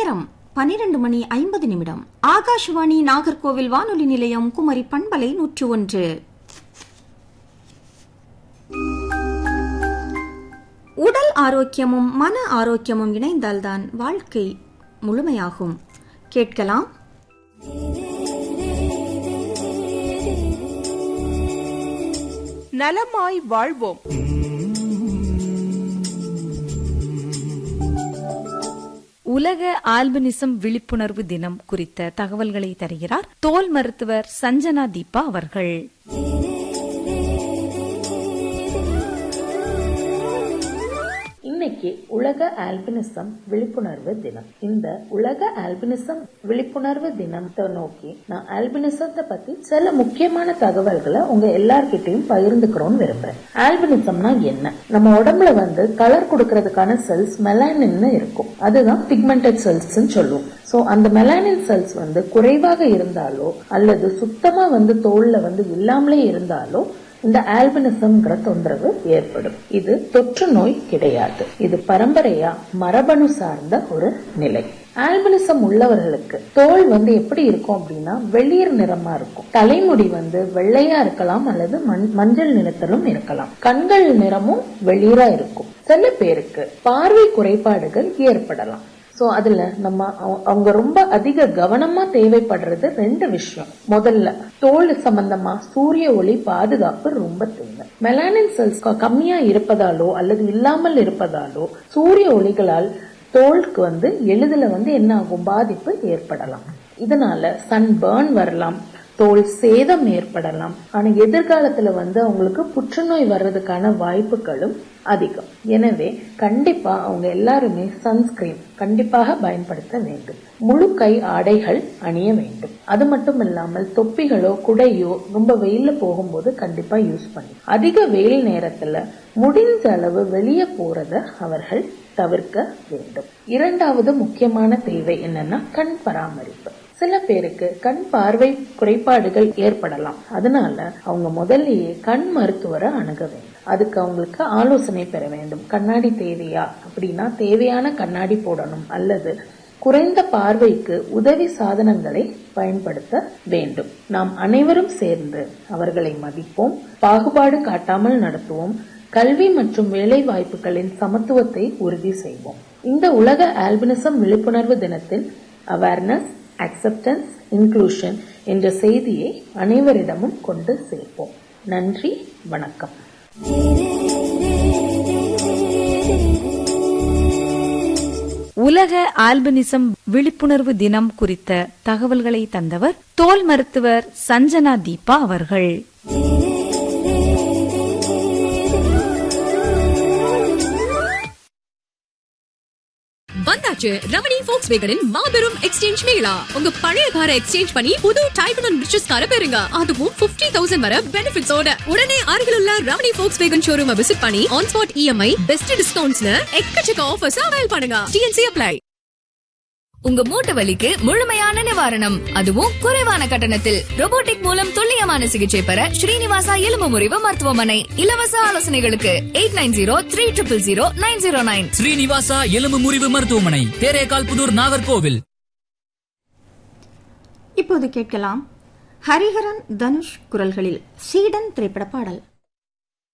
நேரம் பனிரெண்டு மணி ஐம்பது நிமிடம் ஆகாஷ்வாணி நாகர்கோவில் வானொலி நிலையம் குமரி பண்பலை நூற்று ஒன்று உடல் ஆரோக்கியமும் மன ஆரோக்கியமும் இணைந்தால்தான் வாழ்க்கை முழுமையாகும் கேட்கலாம் நலமாய் வாழ்வோம் உலக ஆல்பினிசம் விழிப்புணர்வு தினம் குறித்த தகவல்களை தருகிறார் தோல் மருத்துவர் சஞ்சனா தீபா அவர்கள் இன்னைக்கு உலக ஆல்பினிசம் விழிப்புணர்வு தினம் இந்த உலக ஆல்பினிசம் விழிப்புணர்வு தினத்தை நோக்கி நான் ஆல்பினிசத்தை பத்தி சில முக்கியமான தகவல்களை உங்க எல்லார்கிட்டயும் பகிர்ந்துக்கிறோம்னு விரும்புறேன் ஆல்பினிசம்னா என்ன நம்ம உடம்புல வந்து கலர் கொடுக்கறதுக்கான செல்ஸ் மெலானின்னு இருக்கும் அதுதான் பிக்மெண்டட் செல்ஸ் சொல்லுவோம் சோ அந்த மெலானின் செல்ஸ் வந்து குறைவாக இருந்தாலோ அல்லது சுத்தமா வந்து தோல்ல வந்து இல்லாமலே இருந்தாலோ இந்த ஆல்பினிசம்ங்கிற தொந்தரவு ஏற்படும் இது தொற்று நோய் கிடையாது இது பரம்பரையா மரபணு சார்ந்த ஒரு நிலை ஆல்பினிசம் உள்ளவர்களுக்கு தோல் வந்து எப்படி இருக்கும் அப்படின்னா வெளிர் நிறமா இருக்கும் தலைமுடி வந்து வெள்ளையா இருக்கலாம் அல்லது மஞ்சள் நிறத்திலும் இருக்கலாம் கண்கள் நிறமும் வெளிரா இருக்கும் சில பேருக்கு பார்வை குறைபாடுகள் ஏற்படலாம் சோ அதுல நம்ம அவங்க ரொம்ப அதிக கவனமா தேவைப்படுறது ரெண்டு விஷயம் முதல்ல தோல் சம்பந்தமா சூரிய ஒளி பாதுகாப்பு ரொம்ப தேவை மெலானின் செல்ஸ் கம்மியா இருப்பதாலோ அல்லது இல்லாமல் இருப்பதாலோ சூரிய ஒளிகளால் தோலுக்கு வந்து எளிதில் வந்து என்ன ஆகும் பாதிப்பு ஏற்படலாம் இதனால சன் பேர்ன் வரலாம் தோல் சேதம் ஏற்படலாம் ஆனா எதிர்காலத்துல வந்து அவங்களுக்கு புற்றுநோய் வர்றதுக்கான வாய்ப்புகளும் அதிகம் எனவே கண்டிப்பா அவங்க எல்லாருமே சன்ஸ்கிரீன் கண்டிப்பாக பயன்படுத்த வேண்டும் முழு கை ஆடைகள் அணிய வேண்டும் அது மட்டும் இல்லாமல் தொப்பிகளோ குடையோ ரொம்ப வெயில போகும்போது கண்டிப்பா யூஸ் பண்ணி அதிக வெயில் நேரத்துல முடிஞ்ச அளவு வெளியே போறத அவர்கள் தவிர்க்க வேண்டும் இரண்டாவது முக்கியமான தேவை என்னன்னா கண் பராமரிப்பு சில பேருக்கு கண் பார்வை குறைபாடுகள் ஏற்படலாம் அதனால அவங்க முதல்லயே கண் மருத்துவரை அணுக வேண்டும் அதுக்கு அவங்களுக்கு ஆலோசனை பெற வேண்டும் கண்ணாடி தேவையா அப்படின்னா தேவையான கண்ணாடி போடணும் அல்லது குறைந்த பார்வைக்கு உதவி சாதனங்களை பயன்படுத்த வேண்டும் நாம் அனைவரும் சேர்ந்து அவர்களை மதிப்போம் பாகுபாடு காட்டாமல் நடத்துவோம் கல்வி மற்றும் வேலை வாய்ப்புகளின் சமத்துவத்தை உறுதி செய்வோம் இந்த உலக ஆல்பினிசம் விழிப்புணர்வு தினத்தில் அவேர்னஸ் அக்செப்டன்ஸ் இன்க்ளூஷன் என்ற செய்தியை அனைவரிடமும் கொண்டு சேர்ப்போம் நன்றி வணக்கம் உலக ஆல்பினிசம் விழிப்புணர்வு தினம் குறித்த தகவல்களை தந்தவர் தோல் மருத்துவர் சஞ்சனா தீபா அவர்கள் வந்தாச்சு ரமணி ஃபோக்ஸ் வேகனின் மாபெரும் எக்ஸ்சேஞ்ச் மேளா உங்க பழைய காரை எக்ஸ்சேஞ்ச் பண்ணி புது டைப் அண்ட் ரிச்சஸ் காரை பெறுங்க அதுவும் பிப்டி தௌசண்ட் வர பெனிஃபிட்ஸோட உடனே அருகில் உள்ள Ramani Volkswagen showroom visit பண்ணி ஆன் ஸ்பாட் இஎம்ஐ பெஸ்ட் டிஸ்கவுண்ட்ஸ்னு எக்கச்சக்க ஆஃபர்ஸ் அவைல் பண்ணுங்க டிஎன்சி அப்ளை உங்க மூட்டு வலிக்கு முழுமையான நிவாரணம் அதுவும் குறைவான கட்டணத்தில் ரோபோட்டிக் மூலம் துல்லியமான சிகிச்சை பெற ஸ்ரீனிவாசா எலும்பு முறிவு மருத்துவமனை இலவச ஆலோசனைகளுக்கு eight nine zero three triple zero nine zero nine Srinivasa எலும்பு முறிவு மருத்துவமனை தேரேகால் புதூர் நாகர்கோவில் இப்போது கேட்கலாம் ஹரிஹரன் தனுஷ் குரல்களில் சீடன் திரைப்பட பாடல்